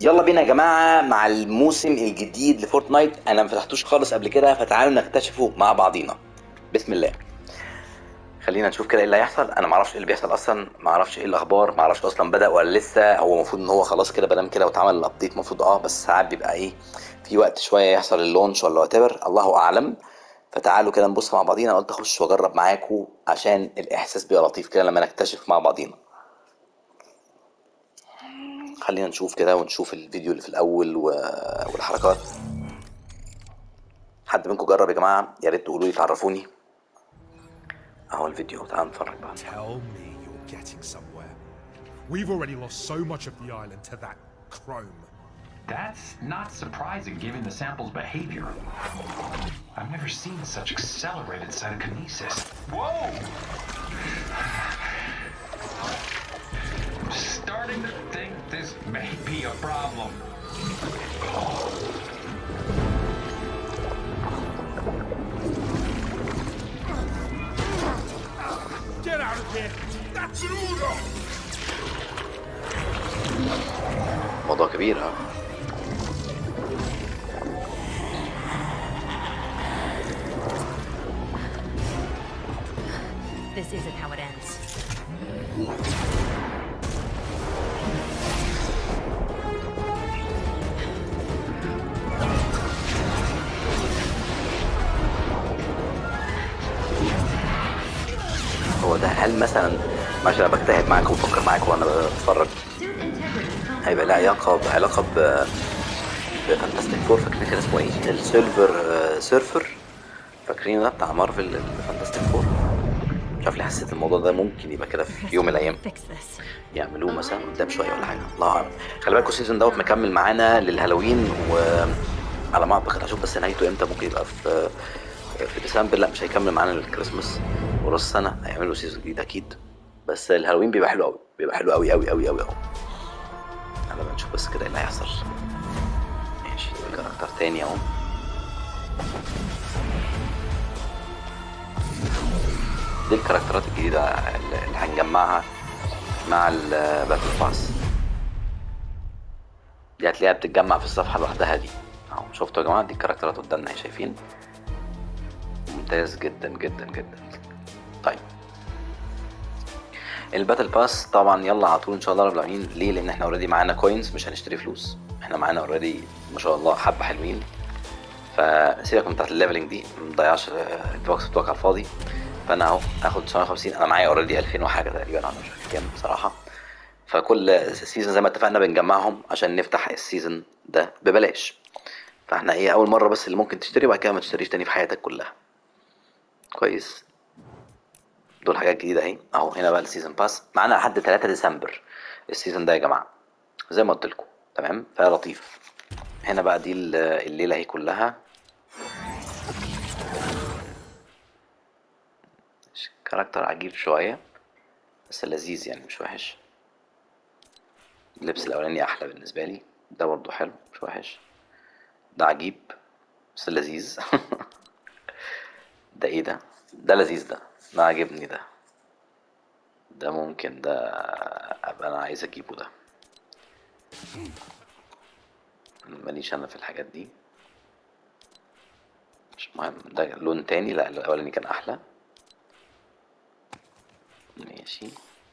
يلا بينا يا جماعه مع الموسم الجديد لفورتنايت انا ما فتحتوش خالص قبل كده فتعالوا نكتشفه مع بعضينا بسم الله خلينا نشوف كده ايه اللي هيحصل انا ما اعرفش ايه اللي بيحصل اصلا ما اعرفش ايه الاخبار ما اعرفش اصلا بدا ولا لسه هو المفروض ان هو خلاص كده بدام كده واتعمل الابديت المفروض اه بس ساعات بيبقى ايه في وقت شويه يحصل اللونش ولا وات الله اعلم فتعالوا كده نبص مع بعضينا قلت اخش واجرب معاكم عشان الاحساس بيبقى لطيف كده لما نكتشف مع بعضينا خلينا نشوف كده ونشوف الفيديو اللي في الاول و... والحركات حد منكم جرب يا جماعه يا ريت تقولوا لي تعرفوني اهو الفيديو تعالوا نتفرج بقى Tell me you're getting somewhere. We've already lost so much of the island to that chrome. That's not surprising given the sample's behavior. I've never seen such accelerated cytokinesis. Whoa! I'm starting to think this may be a problem. Get out of here! That's an order! موضوع كبير ها This isn't how it ends. هو ده هل مثلا معلش انا بجتهد معاكم وبفكر معاكم وانا بتفرج هيبقى له علاقه بعلاقه ب بفانتاستيك فور فاكرين كان اسمه ايه؟ السيلفر آه، سيرفر فاكرين ده بتاع مارفل الفانتاستيك فور مش عارف ليه حسيت الموضوع ده ممكن يبقى كده في يوم من الايام Fix this. يعملوه مثلا قدام شويه ولا حاجه الله اعلم خلي بالكوا السيزون دوت مكمل معانا للهالوين وعلى ما اعتقد هشوف بس نهايته امتى ممكن يبقى في في ديسمبر لا مش هيكمل معانا للكريسماس وراس السنه هيعملوا سيزون جديد اكيد بس الهالوين بيبقى حلو قوي بيبقى حلو قوي قوي قوي قوي قوي على ما نشوف بس كده ايه اللي هيحصل ماشي في كاركتر تاني اهو دي الكاركترات الجديدة اللي اللي هنجمعها مع الباتل باس دي هتلاقيها بتتجمع في الصفحة لوحدها دي اهو شفتوا يا جماعة دي الكاركترات قدامنا اهي شايفين ممتاز جدا جدا جدا طيب الباتل باس طبعا يلا على طول ان شاء الله رب العالمين ليه لان احنا اوريدي معانا كوينز مش هنشتري فلوس احنا معانا اوريدي ما شاء الله حبه حلوين فسيبك من بتاعت الليفلنج دي ما تضيعش البوكس بتوعك على الفاضي فانا اهو هاخد 950 انا معايا اوريدي 2000 وحاجه تقريبا انا مش فاكر كام بصراحه فكل سيزون زي ما اتفقنا بنجمعهم عشان نفتح السيزون ده ببلاش فاحنا ايه اول مره بس اللي ممكن تشتري وبعد كده ما تشتريش تاني في حياتك كلها كويس دول حاجات جديده اهي اهو هنا بقى السيزون باس معانا لحد 3 ديسمبر السيزون ده يا جماعه زي ما قلت لكم تمام فلطيف هنا بقى دي ال- الليله اهي كلها كاركتر عجيب شويه بس لذيذ يعني مش وحش اللبس الاولاني احلى بالنسبه لي ده برضو حلو مش وحش ده عجيب بس لذيذ ده ايه ده ده لذيذ ده ده عاجبني ده ده ممكن ده ابقى انا عايز اجيبه ده ماليش انا في الحاجات دي مش مهم ده لون تاني لا الاولاني كان احلى ماشي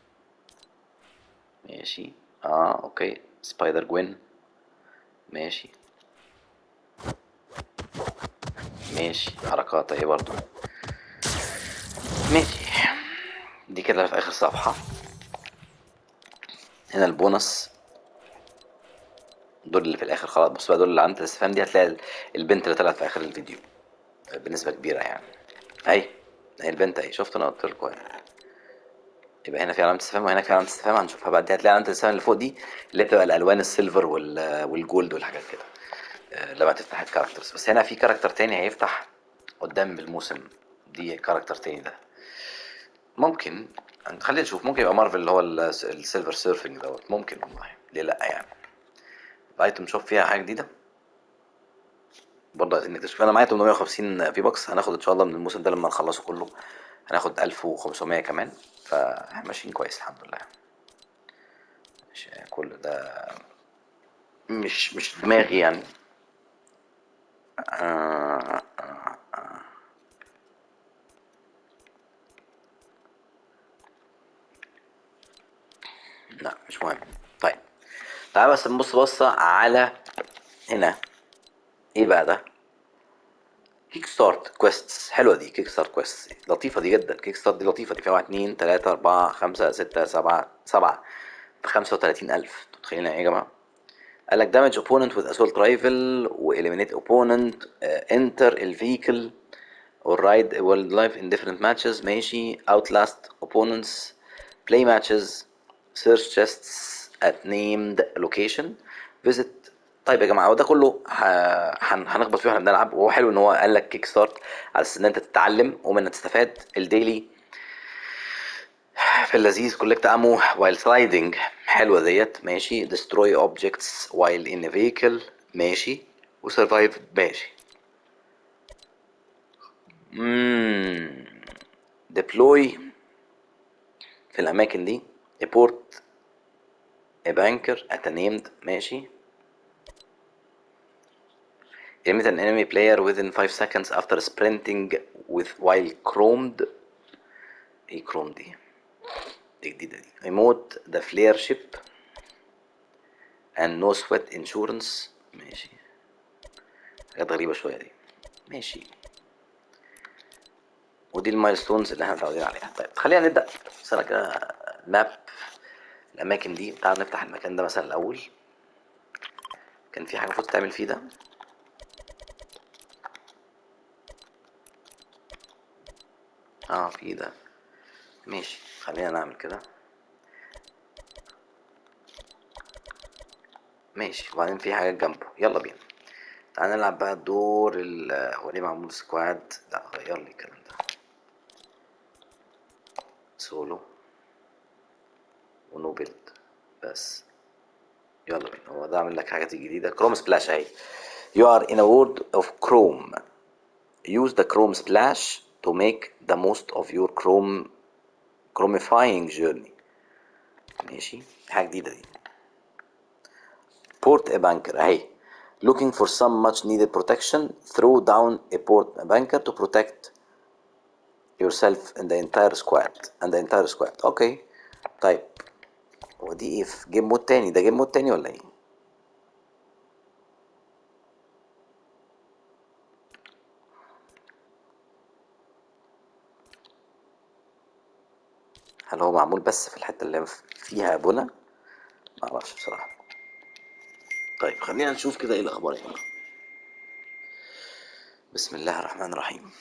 ماشي اه اوكي سبايدر جوين ماشي ماشي حركات ايه برضو ماشي دي كده في اخر صفحة هنا البونص دول اللي في الاخر خلاص بص بقى دول اللي عند الاستفهام دي هتلاقي البنت اللي طلعت في اخر الفيديو بنسبة كبيرة يعني اهي اهي البنت اهي شفت انا قلت لكم اهي. يبقى هنا في علامة استفهام وهنا في علامة استفهام هنشوفها بعد دي هتلاقي علامة الاستفهام اللي فوق دي اللي بتبقى الالوان السيلفر وال- والجولد والحاجات كده آه، لما تفتح الكاركترز بس هنا في كاركتر تاني هيفتح قدام بالموسم دي كاركتر تاني ده ممكن خلينا نشوف ممكن يبقى مارفل اللي هو ال- السيلفر سيرفنج دوت ممكن والله ليه لا يعني الايتم شوب فيها حاجه جديده برضه عايزين نكتشف انا معايا 850 في بوكس هناخد ان شاء الله من الموسم ده لما نخلصه كله هناخد 1500 كمان فاحنا ماشيين كويس الحمد لله ماشي كل ده مش مش دماغي يعني آه آه آه. لا مش مهم طيب تعال بس نبص بصة على هنا ايه بقى ده كيك ستارت كويستس حلوه دي كيك ستارت كويست لطيفه دي جدا كيك ستارت دي لطيفه دي فيها واحد اتنين تلاته اربعه خمسه سته سبعه سبعه ب 35000 انتوا متخيلين ايه يا جماعه؟ قال لك damage opponent with assault rifle و eliminate opponent uh, enter ال vehicle or ride world life in different matches ماشي outlast opponents play matches search chests at named location visit طيب يا جماعه هو ده كله ه- هن- هنخبط فيه واحنا بنلعب وهو حلو ان هو قال لك كيك ستارت على اساس ان انت تتعلم ومنها تستفاد الديلي في اللذيذ كولكت امو while sliding حلوه ديت ماشي destroy objects while in a vehicle ماشي وsurvive ماشي مم. deploy في الاماكن دي report a banker at a named ماشي eliminate an enemy player within 5 seconds after sprinting with while chromed ايه chromed دي دي جديدة دي remote the flare ship and no sweat insurance ماشي حاجات غريبة شوية دي ماشي ودي المايلستونز اللي احنا متعودين عليها طيب خلينا نبدأ سنة كده ماب الأماكن دي تعال نفتح المكان ده مثلا الأول كان في حاجة المفروض تعمل فيه ده اه في ده ماشي خلينا نعمل كده ماشي وبعدين في حاجات جنبه يلا بينا تعال نلعب بقى الدور ال هو ليه معمول سكواد لا غير لي الكلام ده سولو ونو بيلد بس يلا بينا هو ده عامل لك حاجات جديدة كروم سبلاش اهي You are in a world of Chrome use the Chrome splash to make the most of your Chrome Chromifying journey ماشي حاجة جديدة دي port a banker اهي looking for some much needed protection throw down a port a banker to protect yourself and the entire squad and the entire squad اوكي طيب هو دي ايه في جيم مود تاني ده جيم مود تاني ولا ايه هل هو معمول بس في الحتة اللي فيها بنا ما اعرفش بصراحة طيب خلينا نشوف كده ايه الاخبار يا جماعة بسم الله الرحمن الرحيم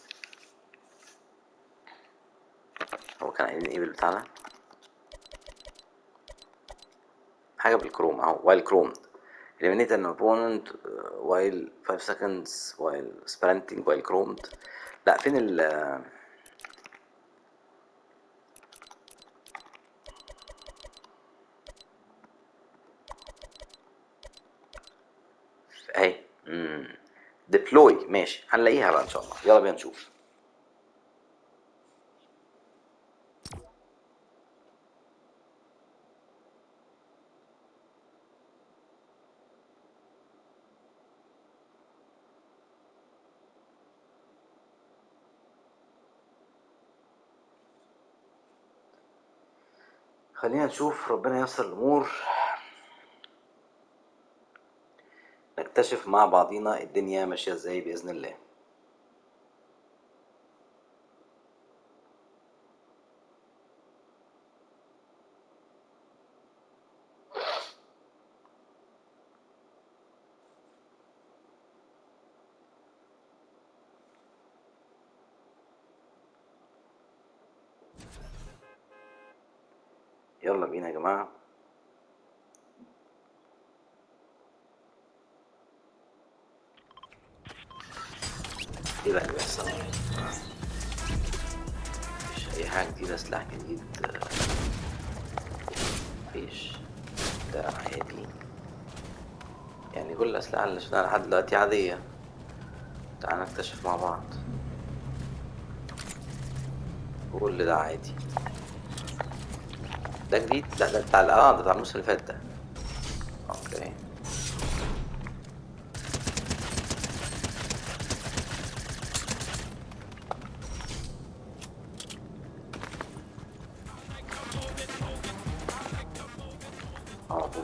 هو كان عايزين ايه بالبتاع حاجة بالكروم اهو while chromed eliminate an opponent uh, while 5 seconds while sprinting while chromed لا فين ال اهي ديبلوي ماشي هنلاقيها بقى ان شاء الله يلا بينا نشوف خلينا نشوف ربنا ييسر الامور نكتشف مع بعضينا الدنيا ماشية ازاي بإذن الله يلا بينا يا جماعة ايه بقى اللي بيحصل مفيش اي حاجة جديدة سلاح جديد آه، مفيش ده عادي يعني كل الأسلحة اللي شفناها لحد دلوقتي عادية تعال نكتشف مع بعض كل ده عادي ده جديد لا ده بتاع ال- اه ده بتاع النص اللي فات ده اوكي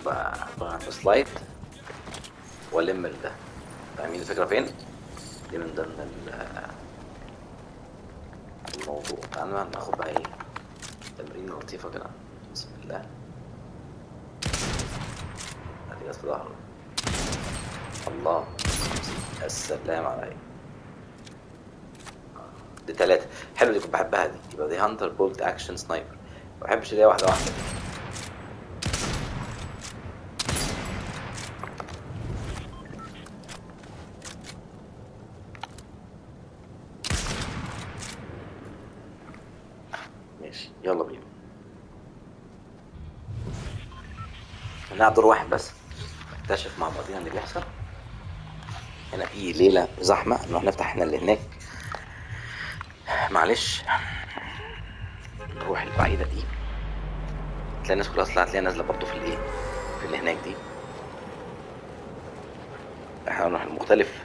بقى في سلايد والم ده فاهمين الفكره فين؟ دي من ضمن ال- الموضوع تعالوا بقى ناخد بقى ايه تمرين لطيفه كده بسم الله ادي جت في ظهره الله السلام عليك دي تلاتة حلو دي كنت بحبها دي يبقى دي هانتر بولت اكشن سنايبر ما بحبش اللي هي واحدة واحدة دي ماشي يلا بينا هنلعب دور واحد بس نكتشف مع بعضينا اللي بيحصل هنا في ليلة زحمة نروح نفتح احنا اللي هناك معلش نروح البعيدة دي تلاقي الناس كلها اصلا هتلاقيها نازلة برضه في الايه في اللي هناك دي احنا هنروح المختلف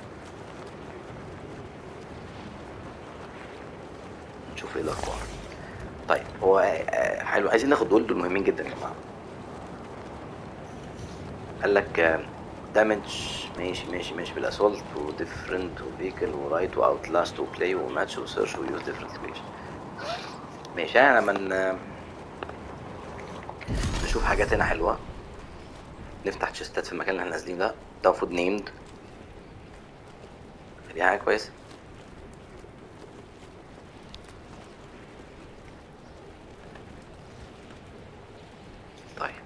نشوف ايه الاخبار طيب هو آه، حلو عايزين ناخد دول دول مهمين جدا يا جماعه قال لك دامج ماشي ماشي ماشي بالاسولت وديفرنت وفيكل ورايت واوت لاست وبلاي وماتش وسيرش ويوز ديفرنت لوكيشن ماشي يعني لما ن- نشوف حاجات هنا حلوه نفتح تشيستات في المكان اللي احنا نازلين ده ده المفروض نيمد دي حاجه كويسه طيب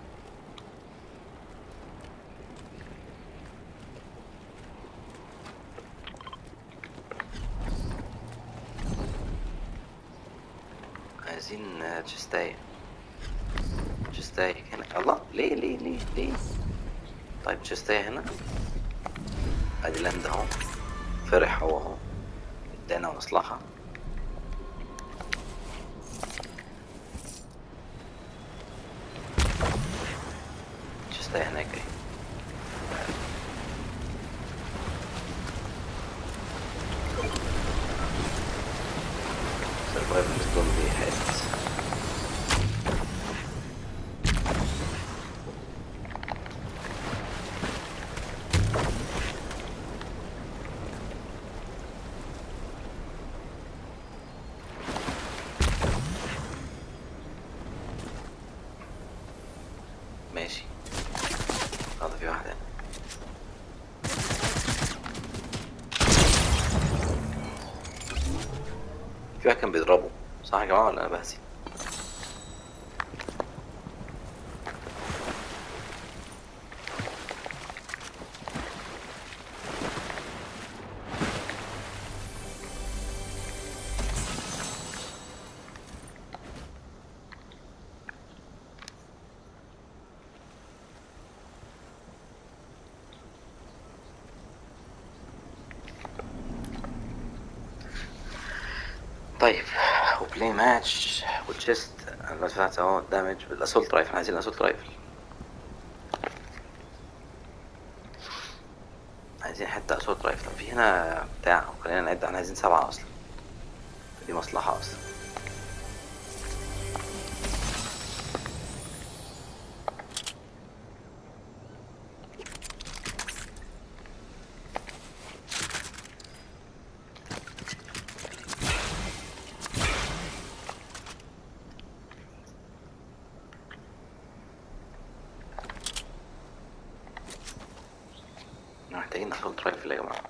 عايزين آه، تشستاية تشستاية هنا الله ليه ليه ليه ليه طيب تشستاية هنا ادي لاند اهو فرح هو اهو ادانا مصلحة تشستاية هناك اهي survival is gonna be ahead. ماشي هذا في واحدة في واحد كان بيضربه صح يا جماعة ولا أنا بهزي؟ طيب وبلاي ماتش وتشيست انا فتحت اهو دامج بالاسولت رايفل عايزين الاسولت رايفل عايزين حتة اسولت رايفل طب في هنا بتاع خلينا نعد احنا عايزين سبعة اصلا دي مصلحة اصلا محتاجين اسولت رايفل يا جماعة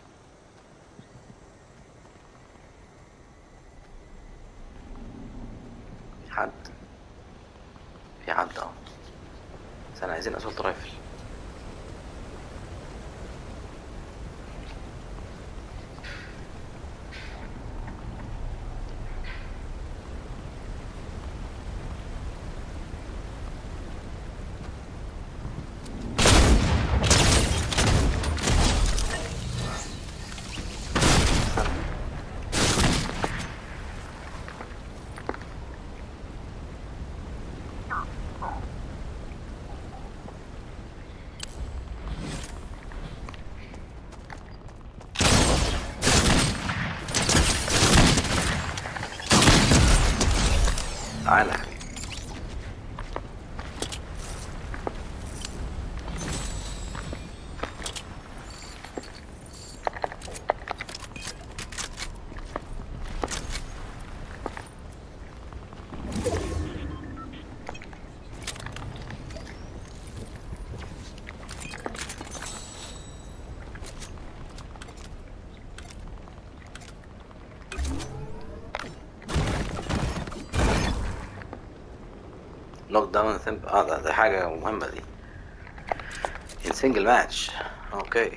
في حد في حد اه بس انا عايزين اسولت رايفل تعالى يا حبيبي نوك داون اه ده, ده حاجة مهمة دي in single match اوكي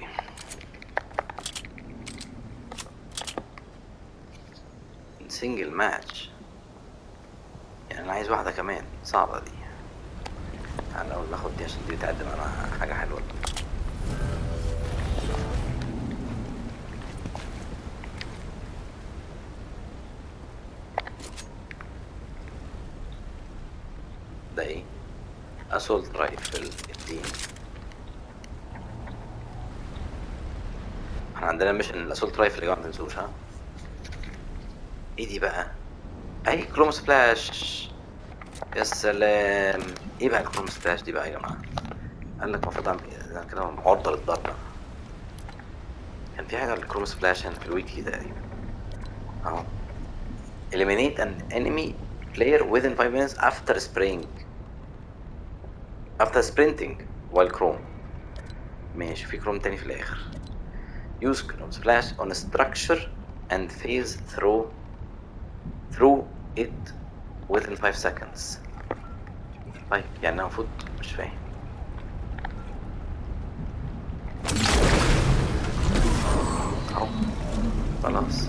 in single match يعني انا عايز واحدة كمان صعبة دي هنحاول ناخد دي عشان دي تقدم على حاجة حلوة ده ايه اسولت رايفل الدين احنا عندنا ميشن الاسولت رايفل يا جماعه ما تنسوش ها ايه دي بقى اي كروم سبلاش يا سلام ايه بقى الكروم سبلاش دي بقى يا جماعه قال لك المفروض اعمل إيه؟ كده معرضه للضرب كان في حاجه الكروم سبلاش هنا في الويكي تقريبا اهو eliminate an enemy player within 5 minutes after spraying after sprinting while chrome ماشي في كروم تاني في الاخر use chrome splash on a structure and phase through through it within 5 seconds طيب يعني انا المفروض مش فاهم اهو خلاص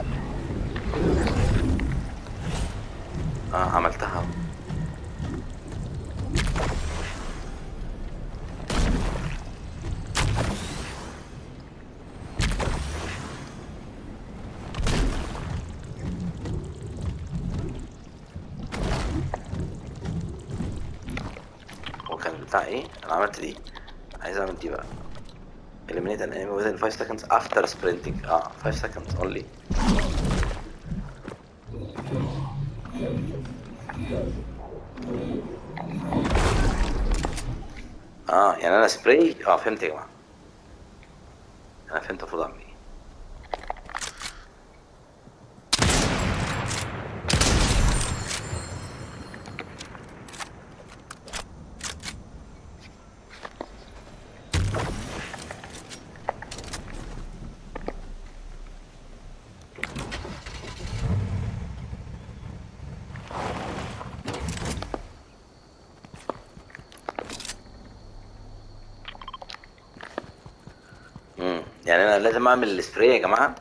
اه عملتها هو كان بتاع ايه انا عملت دي عايز اعمل دي بقى eliminate an enemy within 5 seconds after sprinting اه 5 seconds only اه يعني انا سبراي اه فهمت يا جماعه انا فهمت المفروض اعمل ايه امم يعني انا لازم اعمل السبراي يا جماعه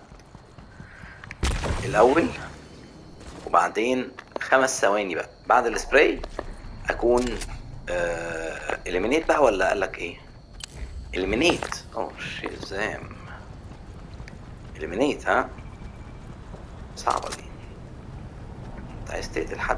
الاول وبعدين خمس ثواني بقى بعد السبراي اكون آه اليمينيت بقى ولا قال لك ايه اليمينيت اوه شيزام اليمينيت ها صعبه دي انت عايز تقتل حد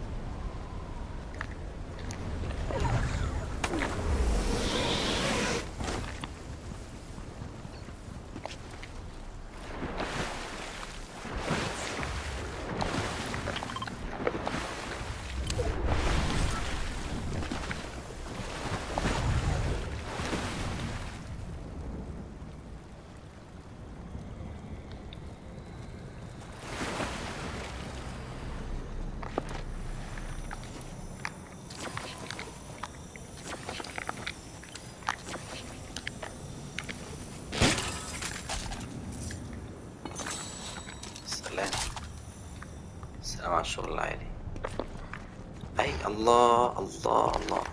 سلام سلام على الشغل العالي اي الله الله الله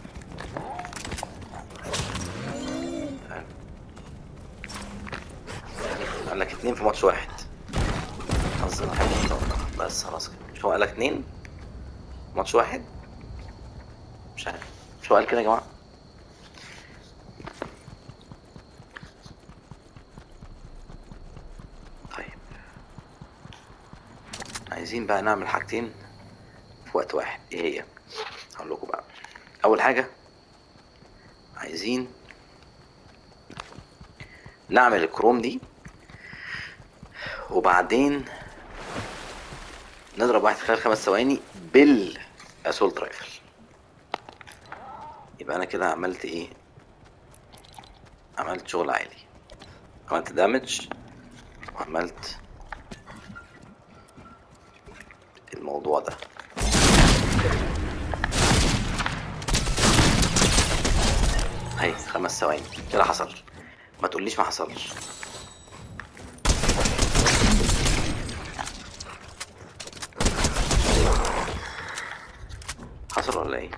قال لك اتنين في ماتش واحد حظنا حلو إن شاء الله. بس خلاص كده مش هو قال لك اتنين ماتش واحد مش عارف مش هو قال كده يا جماعه طيب عايزين بقى نعمل حاجتين في وقت واحد ايه هي هقول لكم بقى اول حاجه عايزين نعمل الكروم دي وبعدين نضرب واحد خلال خمس ثواني بالاسولت رايفل يبقى انا كده عملت ايه عملت شغل عالي عملت دامج وعملت الموضوع ده هاي خمس ثواني كده حصل ما تقوليش ما حصلش حصل ولا ايه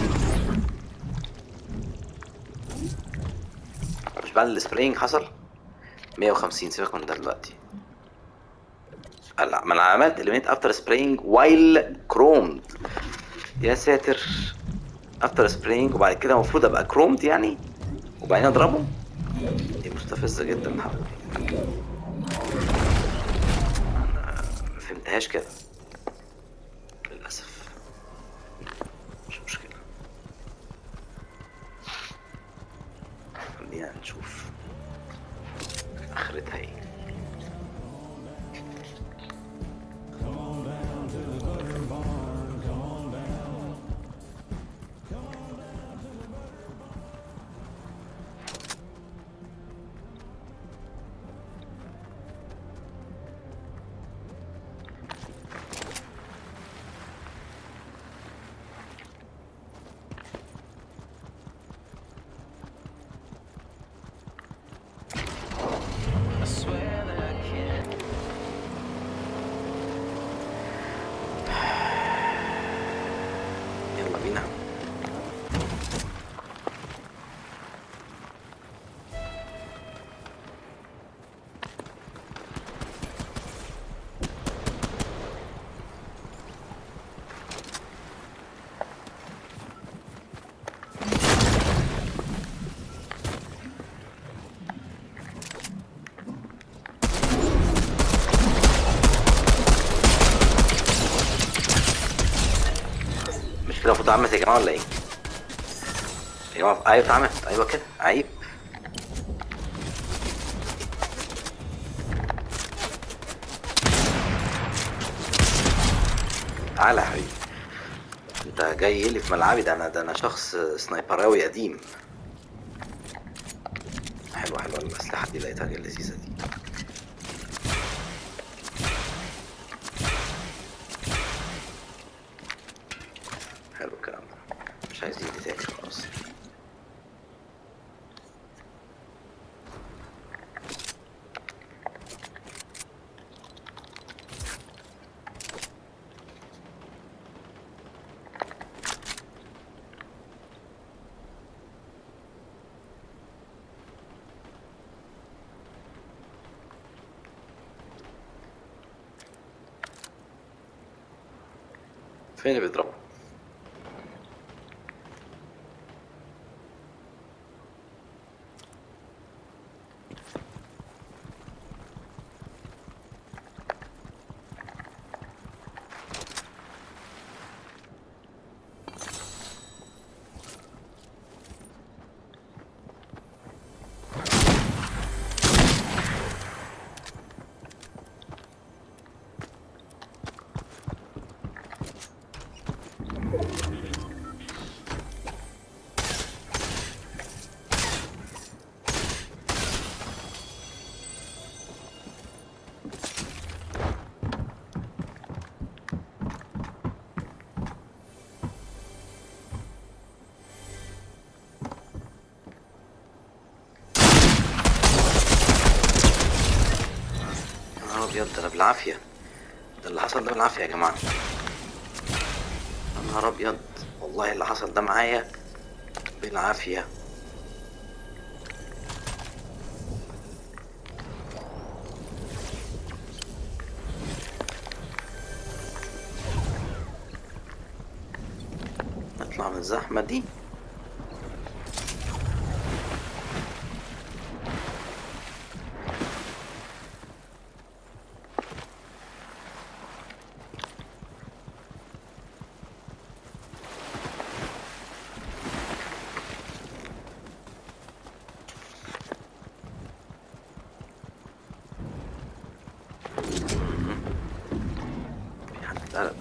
مش بعد السبرينج حصل 150 سيبك من ده دلوقتي لا ما انا عملت اليميت افتر سبرينج وايل كرومد يا ساتر افتر سبرينج وبعد كده المفروض ابقى كرومد يعني وبعدين اضربه دي مستفزه جدا الحركه دي انا ما فهمتهاش كده للاسف مش مشكله خلينا نشوف اخرتها ايه يلا بينا مش كده المفروض اتعمت يا جماعه ولا ايه؟ يا جماعه ايوه اتعمت ايوه كده عيب تعالى يا حبيبي انت جاي لي في ملعبي ده انا ده انا شخص سنايبراوي قديم حلوه حلوه الاسلحه دي لقيتها لذيذه دي حلو الكلام ده مش عايزين دي تاني خلاص فين اللي بيضربه؟ يا نهار ابيض ده انا بالعافيه ده اللي حصل ده بالعافيه يا جماعه يا نهار ابيض والله اللي حصل ده معايا بالعافيه نطلع من الزحمه دي في حد اتقلب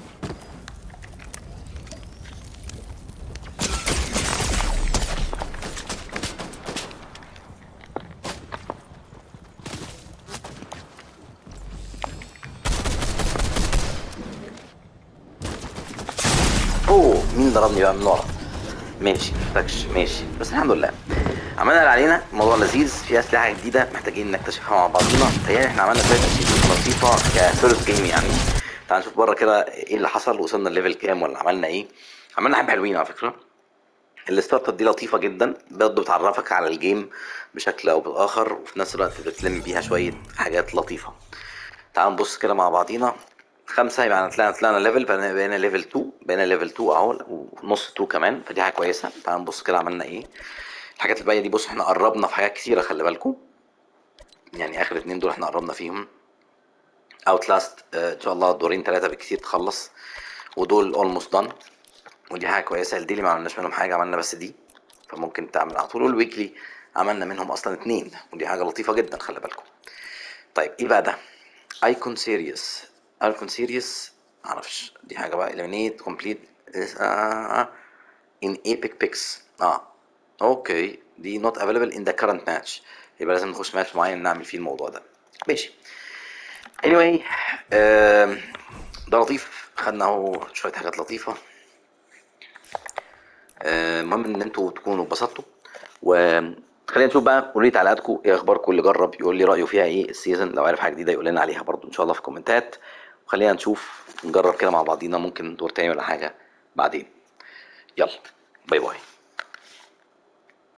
اوه مين ضربني بقى من ورا ماشي محتاجش ماشي بس الحمد لله عملنا اللي علينا موضوع لذيذ في اسلحه جديده محتاجين نكتشفها مع بعضينا تهيألي احنا عملنا شويه اشياء لطيفه كفيرست جيم يعني تعال نشوف بره كده ايه اللي حصل وصلنا الليفل كام ولا عملنا ايه عملنا حاجه حلوين على فكره الستارتر دي لطيفه جدا برضه بتعرفك على الجيم بشكل او باخر وفي نفس الوقت بتلم بيها شويه حاجات لطيفه تعال نبص كده مع بعضينا خمسة يبقى طلعنا طلعنا ليفل بقينا بقينا ليفل 2 بقينا ليفل 2 اهو ونص 2 كمان فدي حاجه كويسه تعال نبص كده عملنا ايه الحاجات الباقيه دي بص احنا قربنا في حاجات كتيره خلي بالكم يعني اخر اتنين دول احنا قربنا فيهم اوت لاست ان شاء الله دورين ثلاثه بالكتير تخلص ودول اولموست دان ودي حاجه كويسه الديلي ما عملناش منهم حاجه عملنا بس دي فممكن تعمل على طول والويكلي عملنا منهم اصلا اتنين ودي حاجه لطيفه جدا خلي بالكم طيب ايه بقى ده ايكون سيريس ايكون سيريس معرفش دي حاجه بقى eliminate complete this آه in epic picks اه اوكي دي not available in the current match يبقى لازم نخش ماتش معين نعمل فيه الموضوع ده ماشي anyway آم، ده لطيف خدنا اهو شويه حاجات لطيفه آه، المهم ان انتوا تكونوا اتبسطتوا وخلينا نشوف بقى قولوا لي تعليقاتكم ايه اخباركم اللي جرب يقول لي رايه فيها ايه السيزون لو عارف حاجه جديده يقول لنا عليها برضو ان شاء الله في الكومنتات وخلينا نشوف نجرب كده مع بعضينا ممكن دور تاني ولا حاجه بعدين يلا باي باي